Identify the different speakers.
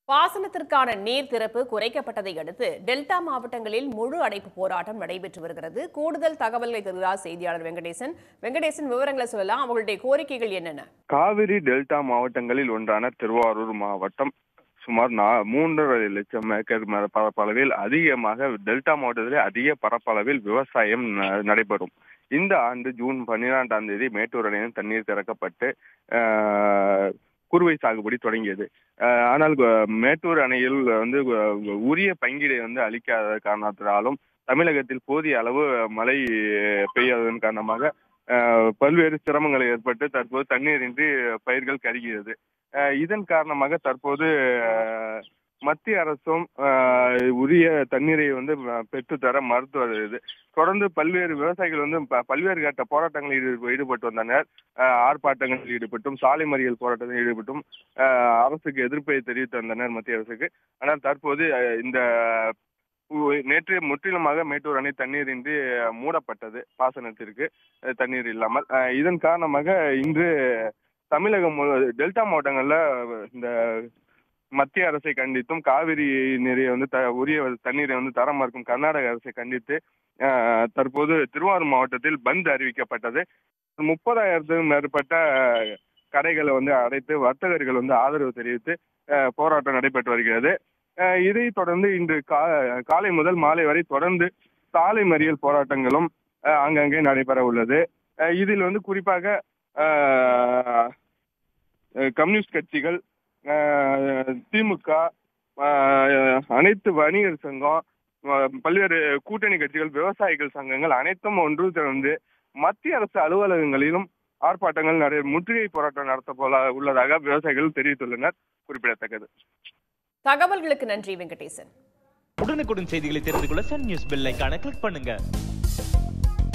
Speaker 1: பாசனத்திற்கான நீர் திறப்பு குறைக்கப்பட்டதை அடுத்து டெல்டா மாவட்டங்களில் முழு அடைப்பு போராட்டம் நடைபெற்று வருகிறது கூடுதல் தகவல்களை தருகிறார் செய்தியாளர் வெங்கடேசன் வெங்கடேசன் விவரங்களை சொல்லலாம் அவங்களுடைய கோரிக்கைகள் என்னென்ன
Speaker 2: காவிரி டெல்டா மாவட்டங்களில் ஒன்றான திருவாரூர் மாவட்டம் சுமார் நா- மூன்றரை லட்சம் ஏக்கர் ம- பரப்பளவில் அதிகமாக டெல்டா மாவட்டத்திலே அதிக பரப்பளவில் விவசாயம் ந- நடைபெறும் இந்த ஆண்டு ஜூன் பன்னிரெண்டாம் தேதி மேட்டூர் அணையின் தண்ணீர் திறக்கப்பட்டு ஆஹ், குறுவை சாகுபடி தொடங்கியது ஆஹ், ஆனால் கு- மேட்டூர் அணையில் வந்து கு- உரிய பங்கீடை வந்து அளிக்காத காரணத்தினாலும் தமிழகத்தில் போதிய அளவு மழை பெய்யாததன் காரணமாக ஆஹ், பல்வேறு சிரமங்கள் ஏற்பட்டு தற்போது தண்ணீரின்றி பயிர்கள் கருகிறது ஆஹ், இதன் காரணமாக தற்போது ஆஹ், மத்திய அரசும் ஆஹ், உரிய தண்ணீரை வந்து ம- பெற்றுத்தர மறுத்து வருகிறது தொடர்ந்து பல்வேறு விவசாயிகள் வந்து ப- பல்வேறு கட்ட போராட்டங்களில் ஈடு- ஈடுபட்டு வந்தனர் ஆஹ், ஆர்ப்பாட்டங்களில் ஈடுபட்டும் சாலை மறியல் போராட்டத்தில் ஈடுபட்டும் ஆஹ், அரசுக்கு எதிர்ப்பை தெரிவித்து வந்தனர் மத்திய அரசுக்கு ஆனால் தற்போது ஆஹ், இந்த உ- நேற்று முற்றிலுமாக மேட்டூர் அணை தண்ணீரின்றி அஹ், மூடப்பட்டது பாசனத்திற்கு அஹ், தண்ணீர் இல்லாமல் அஹ், இதன் காரணமாக இன்று தமிழகம் முழு- டெல்டா மாவட்டங்கள்ல இந்த மத்திய அரசை கண்டித்தும் காவிரி நீரை வந்து த உரிய தண்ணீரை வந்து தர மறுக்கும் கர்நாடக அரசை கண்டித்து அஹ், தற்போது திருவாரூர் மாவட்டத்தில் பந்த் அறிவிக்கப்பட்டது முப்பதாயிரத்துக்கும் மேற்பட்ட கடைகளை வந்து அடைத்து வர்த்தகர்கள் வந்து ஆதரவு தெரிவித்து அஹ், போராட்டம் நடைபெற்று வருகிறது அஹ், இதைத் தொடர்ந்து இன்று கா- காலை முதல் மாலை வரை தொடர்ந்து சாலை மறியல் போராட்டங்களும் அஹ், அங்கங்கே நடைபெற உள்ளது அஹ், இதில் வந்து குறிப்பாக அஹ், அஹ், கம்யூனிஸ்ட் கட்சிகள் அஹ், திமுக அஹ், அனைத்து வணிகர் சங்கம் அஹ், பல்வேறு கூட்டணி கட்சிகள் விவசாயிகள் சங்கங்கள் அனைத்தும் ஒன்று திறந்து மத்திய அரசு அலுவலகங்களிலும் ஆர்ப்பாட்டங்கள் நடை முற்றுகை போராட்டம் நடத்த போல உள்ளதாக விவசாயிகள் தெரிவித்துள்ளனர் குறிப்பிடத்தக்கது
Speaker 1: தகவல்களுக்கு நன்றி வெங்கடேசன்
Speaker 3: உடனுக்குடன் செய்திகளை தெரிந்து கொள்ள சன் நியூஸ் பெல் ஐகானை கிளிக் பண்ணுங்க